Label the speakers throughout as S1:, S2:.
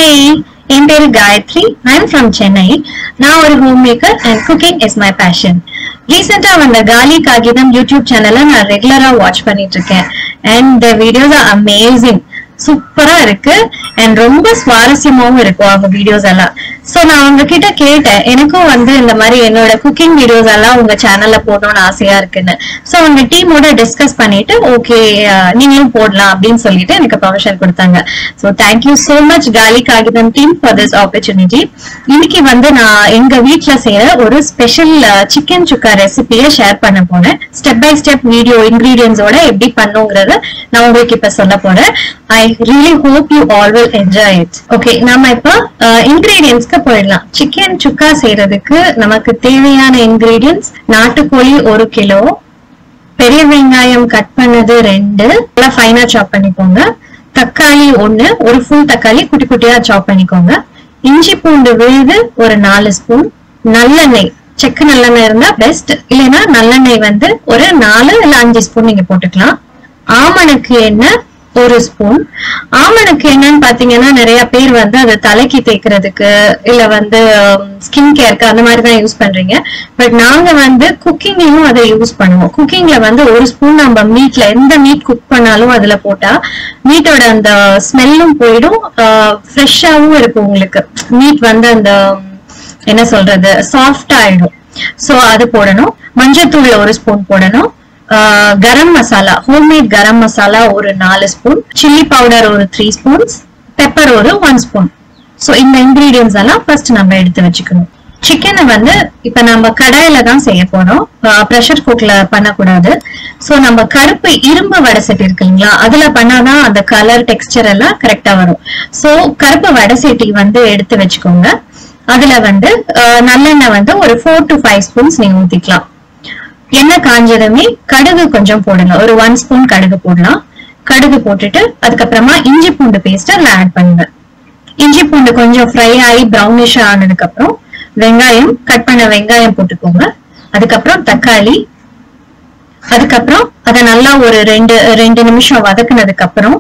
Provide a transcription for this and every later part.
S1: hi என் பேரு Gayatri I'm from Chennai நான் ஒரு home maker and cooking is my passion ரீசெண்டா வந்த காலி காகிதம் யூடியூப் சேனலை நான் ரெகுலரா வாட்ச் பண்ணிட்டு இருக்கேன் and the videos are amazing சூப்பரா இருக்கு அண்ட் ரொம்ப சுவாரஸ்யமாவும் இருக்கும் அவங்க வீடியோஸ் எல்லாம் சோ நான் அவங்க கிட்ட கேட்டேன் எனக்கும் வந்து இந்த மாதிரி என்னோட குக்கிங் வீடியோஸ் எல்லாம் உங்க சேனல்ல போடணும்னு ஆசையா இருக்குன்னு சோ அவங்க டீமோட டிஸ்கஸ் பண்ணிட்டு ஓகே நீங்களும் போடலாம் அப்படின்னு சொல்லிட்டு எனக்கு பர்மிஷன் கொடுத்தாங்க சோ தேங்க்யூ சோ மச் காலி காகிதம் டீம் ஃபார் திஸ் ஆப்பர்ச்சுனிட்டி இன்னைக்கு வந்து நான் எங்க வீட்ல செய்யற ஒரு ஸ்பெஷல் சிக்கன் சுக்கா ரெசிபியை ஷேர் பண்ண போறேன் ஸ்டெப் பை ஸ்டெப் வீடியோ இன்கிரீடியன்ஸோட எப்படி பண்ணுங்கிறத நான் உங்களுக்கு இப்ப சொல்ல போறேன் I really hope you all will enjoy it okay நாம இப்போ இன்கிரீடியன்ஸ்க்கு போயிடலாம் சிக்கன் சுக்கா செய்யறதுக்கு நமக்கு தேவையான இன்கிரீடியன்ஸ் நாட்டுக்கோழி ஒரு கிலோ பெரிய வெங்காயம் கட் பண்ணது ரெண்டு நல்லா ஃபைனா சாப் பண்ணிக்கோங்க தக்காளி ஒண்ணு ஒரு ஃபுல் தக்காளி குட்டி குட்டியா சாப் பண்ணிக்கோங்க இஞ்சி பூண்டு விழுது ஒரு நாலு ஸ்பூன் நல்லெண்ணெய் செக்கு நல்லெண்ணெய் இருந்தா பெஸ்ட் இல்லைன்னா நல்லெண்ணெய் வந்து ஒரு நாலு இல்ல அஞ்சு ஸ்பூன் நீங்க போட்டுக்கலாம் ஆமணக்கு எண்ணெய் ஒரு ஸ்பூன் ஆமணக்கு என்னன்னு பாத்தீங்கன்னா நிறைய பேர் வந்து அதை தலைக்கு தேய்க்கிறதுக்கு இல்ல வந்து ஸ்கின் கேருக்கு அந்த மாதிரி தான் யூஸ் பண்றீங்க பட் நாங்க வந்து குக்கிங்லயும் அதை யூஸ் பண்ணுவோம் குக்கிங்ல வந்து ஒரு ஸ்பூன் நம்ம மீட்ல எந்த மீட் குக் பண்ணாலும் அதுல போட்டா மீட்டோட அந்த ஸ்மெல்லும் போயிடும் ஃப்ரெஷ்ஷாவும் இருக்கும் உங்களுக்கு மீட் வந்து அந்த என்ன சொல்றது சாஃப்ட் ஆயிடும் சோ அது போடணும் மஞ்சத்தூள் ஒரு ஸ்பூன் போடணும் ஆஹ் கரம் மசாலா ஹோம்மேட் கரம் மசாலா ஒரு நாலு ஸ்பூன் சில்லி பவுடர் ஒரு த்ரீ ஸ்பூன்ஸ் பெப்பர் ஒரு ஒன் ஸ்பூன் சோ இந்த இன்கிரீடியன்ஸ் எல்லாம் ஃபர்ஸ்ட் நம்ம எடுத்து வச்சுக்கணும் சிக்கனை வந்து இப்ப நம்ம கடாயில தான் செய்ய போறோம் ப்ரெஷர் குக்ல பண்ணக்கூடாது சோ நம்ம கருப்பு இரும்பு வடை செட்டி இருக்கு இல்லைங்களா அதுல பண்ணாதான் அந்த கலர் டெக்ஸ்டர் எல்லாம் கரெக்டா வரும் சோ கருப்பு வடை செட்டி வந்து எடுத்து வச்சுக்கோங்க அதுல வந்து ஆஹ் நல்லெண்ணெய் வந்து ஒரு ஃபோர் டு ஃபைவ் ஸ்பூன்ஸ் நீங்க ஊத்திக்கலாம் எண்ணெய் காஞ்சதுமே கடுகு கொஞ்சம் போடுங்க ஒரு ஒன் ஸ்பூன் கடுகு போடலாம் கடுகு போட்டுட்டு அதுக்கப்புறமா இஞ்சி பூண்டு பேஸ்ட் அதுல ஆட் பண்ணுங்க இஞ்சி பூண்டு கொஞ்சம் ஃப்ரை ஆகி ப்ரௌனிஷ் ஆனதுக்கு அப்புறம் வெங்காயம் கட் பண்ண வெங்காயம் போட்டுக்கோங்க அதுக்கப்புறம் தக்காளி அதுக்கப்புறம் அதை நல்லா ஒரு ரெண்டு ரெண்டு நிமிஷம் வதக்குனதுக்கு அப்புறம்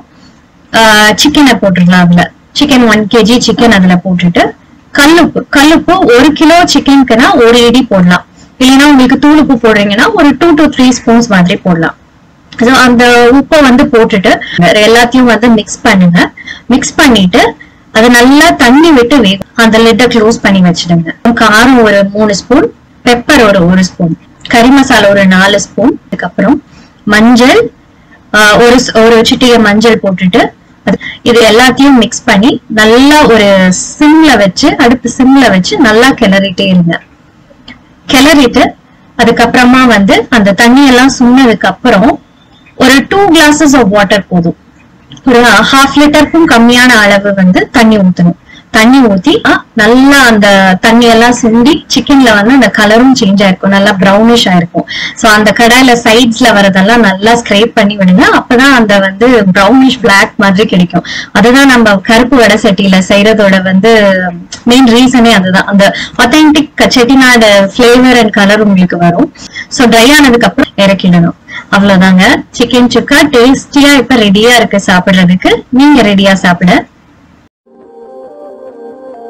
S1: சிக்கனை போட்டுடலாம் அதுல சிக்கன் ஒன் கேஜி சிக்கன் அதுல போட்டுட்டு கல்லுப்பு கல்லுப்பு ஒரு கிலோ சிக்கனுக்குனா ஒரு இடி போடலாம் இல்லைன்னா உங்களுக்கு தூள் உப்பு போடுறீங்கன்னா ஒரு டூ டு த்ரீ ஸ்பூன்ஸ் மாதிரி போடலாம் So, அந்த உப்பை வந்து போட்டுட்டு எல்லாத்தையும் வந்து மிக்ஸ் பண்ணுங்க மிக்ஸ் பண்ணிட்டு அது நல்லா தண்ணி விட்டு வேகும் அந்த லிட்டை க்ளோஸ் பண்ணி வச்சிடுங்க காரம் ஒரு மூணு ஸ்பூன் பெப்பர் ஒரு ஒரு ஸ்பூன் கறி மசாலா ஒரு நாலு ஸ்பூன் அதுக்கப்புறம் மஞ்சள் ஆஹ், ஒரு ஸ்- ஒரு சிட்டிகை மஞ்சள் போட்டுட்டு அது- இது எல்லாத்தையும் மிக்ஸ் பண்ணி நல்லா ஒரு சிம்ல வச்சு அடுப்பு சிம்ல வச்சு நல்லா கிளறிட்டே இருங்க கிளறிட்டு அதுக்கப்புறமா வந்து அந்த தண்ணி எல்லாம் சுண்ணதுக்கு அப்புறம் ஒரு டூ கிளாஸஸ் ஆஃப் வாட்டர் போதும் ஒரு ஹாஃப் லிட்டருக்கும் கம்மியான அளவு வந்து தண்ணி ஊத்தணும் தண்ணி ஊத்தி ஆ, நல்லா அந்த தண்ணி எல்லாம் சிந்தி சிக்கன்ல வந்து அந்த கலரும் சேஞ்ச் ஆயிருக்கும் நல்லா ப்ரௌனிஷ் ஆயிருக்கும் சோ அந்த கடாயில சைட்ஸ்ல வரதெல்லாம் நல்லா ஸ்க்ரேப் பண்ணி விடுங்க அப்பதான் அந்த வந்து ப்ரௌனிஷ் பிளாக் மாதிரி கிடைக்கும் அதுதான் நம்ம கருப்பு வடை சட்டியில செய்யறதோட வந்து மெயின் ரீசனே அதுதான் அந்த authentic Chettinad flavour and colour உங்களுக்கு வரும் சோ ட்ரை ஆனதுக்கு அப்புறம் இறக்கிடணும் அவ்வளவுதாங்க சிக்கன் சுக்கா டேஸ்டியா இப்ப ரெடியா இருக்கு சாப்பிடுறதுக்கு நீங்க ரெடியா சாப்பிட